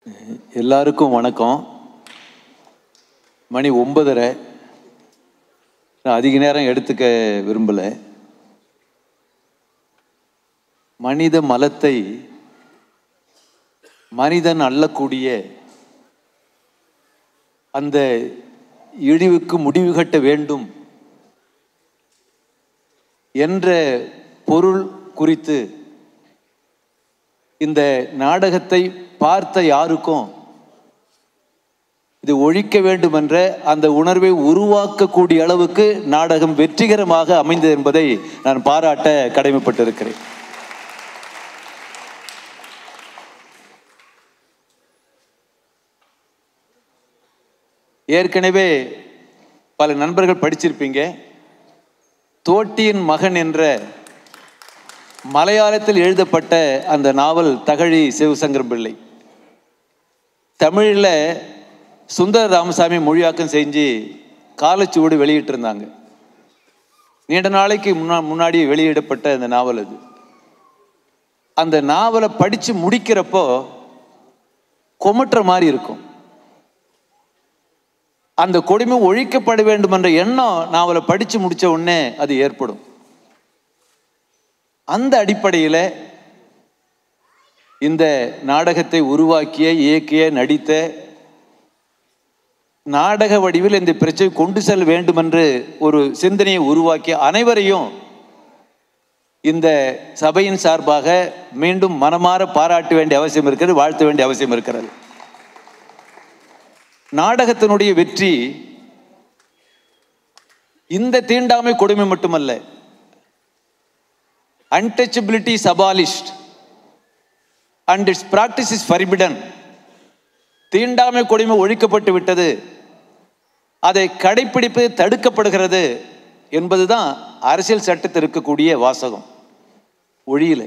எல்லாருக்கும் வணக்கம் மணி ஒன்பதரை நான் அதிக நேரம் எடுத்துக்க விரும்பலை மனித மலத்தை மனிதன் அள்ளக்கூடிய அந்த இழிவுக்கு முடிவு கட்ட வேண்டும் என்ற பொருள் குறித்து இந்த நாடகத்தை பார்த்த யாருக்கும் இது ஒழிக்க வேண்டும் என்ற அந்த உணர்வை உருவாக்கக்கூடிய அளவுக்கு நாடகம் வெற்றிகரமாக அமைந்தது என்பதை நான் பாராட்ட கடமைப்பட்டிருக்கிறேன் ஏற்கனவே பல நண்பர்கள் படிச்சிருப்பீங்க தோட்டியின் மகன் என்ற மலையாளத்தில் எழுதப்பட்ட அந்த நாவல் தகழி சிவசங்கரம் பிள்ளை தமிழில் சுந்தர ராமசாமி மொழியாக்கம் செஞ்சு காலச்சுவடு வெளியிட்டிருந்தாங்க நீண்ட நாளைக்கு முன்னா முன்னாடி வெளியிடப்பட்ட அந்த நாவல் அது அந்த நாவலை படித்து முடிக்கிறப்போ கொமட்டுற மாதிரி இருக்கும் அந்த கொடுமை ஒழிக்கப்பட வேண்டும் என்ற எண்ணம் நாவலை படித்து முடித்த உடனே அது ஏற்படும் அந்த அடிப்படையில் இந்த நாடகத்தை உருவாக்கிய இயக்கிய நடித்த நாடக வடிவில் இந்த பிரச்சனை கொண்டு செல்ல வேண்டும் என்று ஒரு சிந்தனையை உருவாக்கிய அனைவரையும் இந்த சபையின் சார்பாக மீண்டும் மனமாற பாராட்ட வேண்டிய அவசியம் இருக்கிறது வாழ்த்த வேண்டிய அவசியம் இருக்கிறது நாடகத்தினுடைய வெற்றி இந்த தீண்டாமை கொடுமை மட்டுமல்ல untouchability is abolished and its practice is forbidden தீண்டாமை கொடுமை ஒழிக்கப்பட்டு விட்டது அதை கடைப்பிடிப்பது தடுக்கப்படுகிறது என்பதுதான் அரசியல் சட்டத்தில் இருக்கக்கூடிய வாசகம் ஒழியில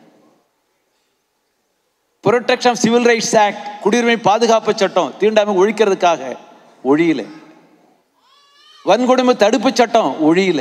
protection of civil rights act குடியுரிமை பாதுகாப்பு சட்டம் தீண்டாமை ஒழிக்கிறதுக்காக ஒழியில வன்கொடுமை தடுப்பு சட்டம் ஒழியில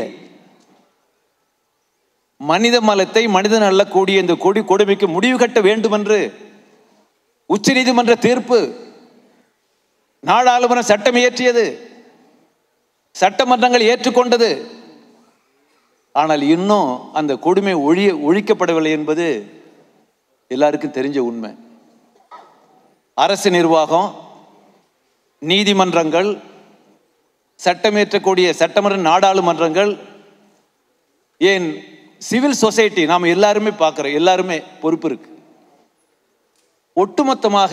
மனித மலத்தை மனிதன் அள்ளக்கூடிய இந்த கொடி கொடுமைக்கு முடிவு கட்ட வேண்டும் என்று உச்ச நீதிமன்ற தீர்ப்பு நாடாளுமன்றம் சட்டம் இயற்றியது சட்டமன்றங்கள் ஏற்றுக்கொண்டது ஆனால் இன்னும் அந்த கொடுமை ஒழிய ஒழிக்கப்படவில்லை என்பது எல்லாருக்கும் தெரிஞ்ச உண்மை அரசு நிர்வாகம் நீதிமன்றங்கள் சட்டமேற்றக்கூடிய சட்டமன்ற நாடாளுமன்றங்கள் ஏன் சிவில் சொசைட்டி நாம் எல்லாருமே பார்க்குறோம் எல்லாருமே பொறுப்பு இருக்கு ஒட்டுமொத்தமாக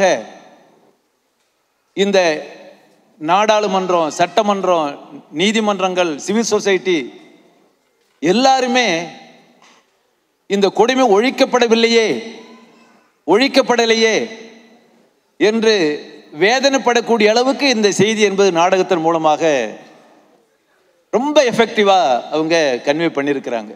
இந்த நாடாளுமன்றம் சட்டமன்றம் நீதிமன்றங்கள் சிவில் சொசைட்டி எல்லாருமே இந்த கொடுமை ஒழிக்கப்படவில்லையே ஒழிக்கப்படலையே என்று வேதனைப்படக்கூடிய அளவுக்கு இந்த செய்தி என்பது நாடகத்தின் மூலமாக ரொம்ப எஃபெக்டிவா அவங்க கன்வே பண்ணியிருக்கிறாங்க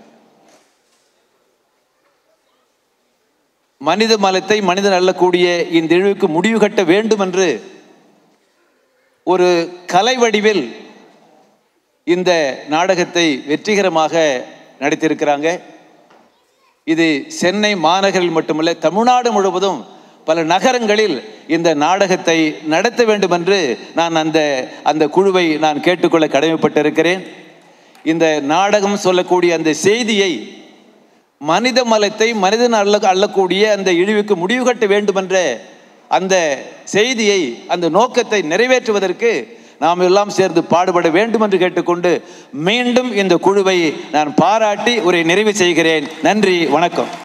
மனித மலத்தை மனிதன் அள்ளக்கூடிய இந்த இழிவுக்கு முடிவு கட்ட வேண்டும் என்று ஒரு கலை வடிவில் இந்த நாடகத்தை வெற்றிகரமாக நடித்திருக்கிறாங்க இது சென்னை மாநகரில் மட்டுமல்ல தமிழ்நாடு முழுவதும் பல நகரங்களில் இந்த நாடகத்தை நடத்த வேண்டும் என்று நான் அந்த அந்த குழுவை நான் கேட்டுக்கொள்ள கடமைப்பட்டிருக்கிறேன் இந்த நாடகம் சொல்லக்கூடிய அந்த செய்தியை மனித மலத்தை மனிதன் அள்ள அள்ளக்கூடிய அந்த இழிவுக்கு முடிவு கட்ட வேண்டும் என்ற அந்த செய்தியை அந்த நோக்கத்தை நிறைவேற்றுவதற்கு நாம் எல்லாம் சேர்ந்து பாடுபட வேண்டும் என்று கேட்டுக்கொண்டு மீண்டும் இந்த குழுவை நான் பாராட்டி ஒரு நிறைவு செய்கிறேன் நன்றி வணக்கம்